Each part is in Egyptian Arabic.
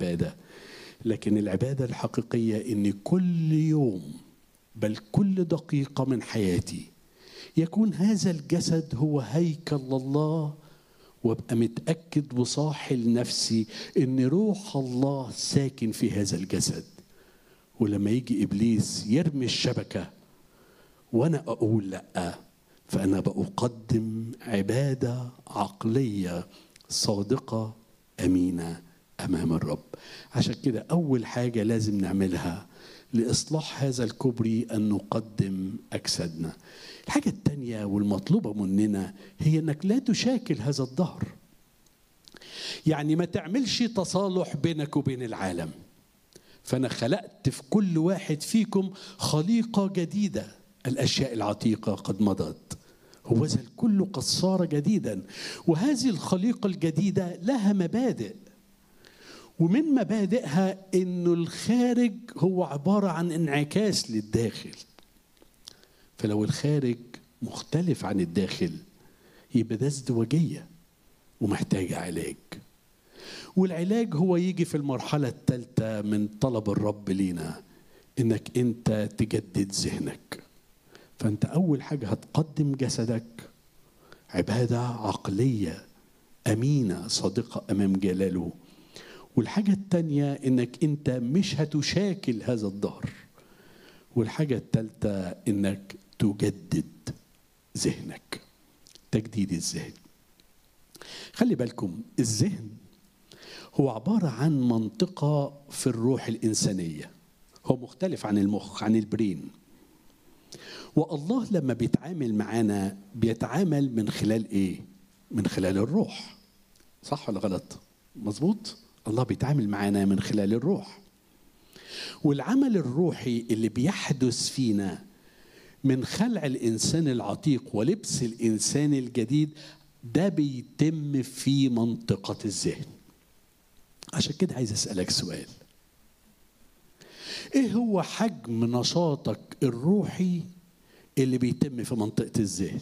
العبادة لكن العبادة الحقيقية إن كل يوم بل كل دقيقة من حياتي يكون هذا الجسد هو هيكل الله وابقى متأكد وصاحي لنفسي إن روح الله ساكن في هذا الجسد ولما يجي إبليس يرمي الشبكة وأنا أقول لأ فأنا بقدم عبادة عقلية صادقة أمينة أمام الرب عشان كده أول حاجة لازم نعملها لإصلاح هذا الكبري أن نقدم أجسادنا الحاجة التانية والمطلوبة مننا هي أنك لا تشاكل هذا الظهر يعني ما تعملش تصالح بينك وبين العالم فأنا خلقت في كل واحد فيكم خليقة جديدة الأشياء العتيقة قد مضت هو ذا الكل قد صار جديدا وهذه الخليقة الجديدة لها مبادئ ومن مبادئها انه الخارج هو عباره عن انعكاس للداخل فلو الخارج مختلف عن الداخل يبقى ده ازدواجيه ومحتاجه علاج والعلاج هو يجي في المرحله الثالثه من طلب الرب لينا انك انت تجدد ذهنك فانت اول حاجه هتقدم جسدك عباده عقليه امينه صادقه امام جلاله والحاجة التانية إنك أنت مش هتشاكل هذا الظهر والحاجة التالتة إنك تجدد ذهنك تجديد الذهن خلي بالكم الذهن هو عبارة عن منطقة في الروح الإنسانية هو مختلف عن المخ عن البرين والله لما بيتعامل معانا بيتعامل من خلال ايه من خلال الروح صح ولا غلط مظبوط الله بيتعامل معانا من خلال الروح والعمل الروحي اللي بيحدث فينا من خلع الانسان العتيق ولبس الانسان الجديد ده بيتم في منطقه الذهن عشان كده عايز اسالك سؤال ايه هو حجم نشاطك الروحي اللي بيتم في منطقه الذهن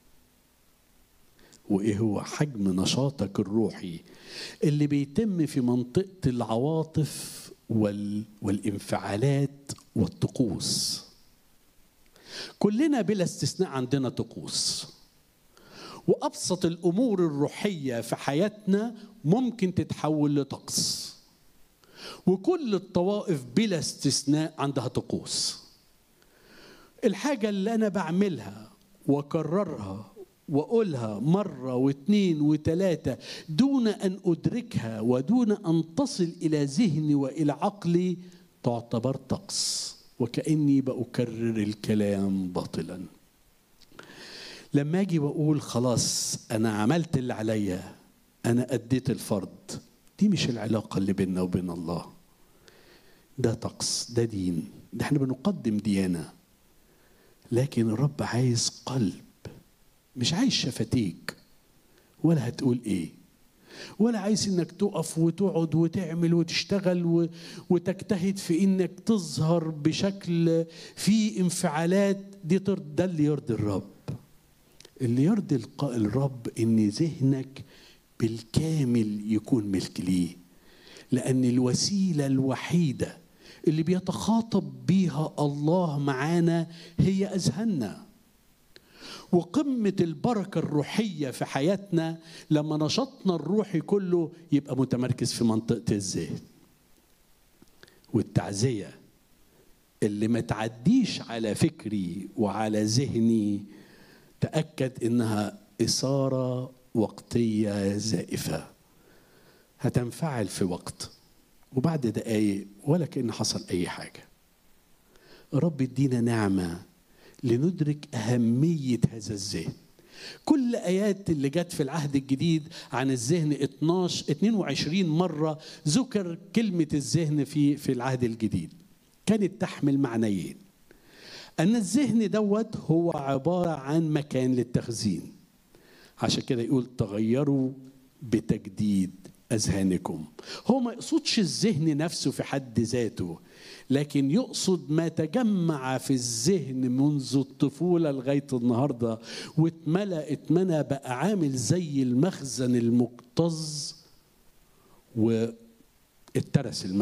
وايه هو حجم نشاطك الروحي اللي بيتم في منطقه العواطف وال... والانفعالات والطقوس كلنا بلا استثناء عندنا طقوس وابسط الامور الروحيه في حياتنا ممكن تتحول لطقس وكل الطوائف بلا استثناء عندها طقوس الحاجه اللي انا بعملها واكررها واقولها مره واثنين وثلاثه دون ان ادركها ودون ان تصل الى ذهني والى عقلي تعتبر طقس وكاني باكرر الكلام باطلا لما اجي واقول خلاص انا عملت اللي عليا انا اديت الفرض دي مش العلاقه اللي بيننا وبين الله ده طقس ده دين ده احنا بنقدم ديانه لكن الرب عايز قلب مش عايز شفتيك ولا هتقول ايه ولا عايز انك تقف وتقعد وتعمل وتشتغل و... وتجتهد في انك تظهر بشكل فيه انفعالات دي ترد ده اللي يرضي الرب اللي يرضي الق... الرب ان ذهنك بالكامل يكون ملك ليه لان الوسيله الوحيده اللي بيتخاطب بيها الله معانا هي اذهاننا وقمة البركة الروحية في حياتنا لما نشاطنا الروحي كله يبقى متمركز في منطقة الذهن والتعزية اللي ما تعديش على فكري وعلى ذهني تأكد إنها إثارة وقتية زائفة هتنفعل في وقت وبعد دقايق ولا كأن حصل أي حاجة رب يدينا نعمة لندرك أهمية هذا الذهن كل آيات اللي جت في العهد الجديد عن الذهن 12 22 مرة ذكر كلمة الذهن في في العهد الجديد كانت تحمل معنيين أن الذهن دوت هو عبارة عن مكان للتخزين عشان كده يقول تغيروا بتجديد أذهانكم هو ما يقصدش الذهن نفسه في حد ذاته لكن يقصد ما تجمع في الذهن منذ الطفولة لغاية النهاردة واتملى اتمنى بقى عامل زي المخزن المكتظ اترس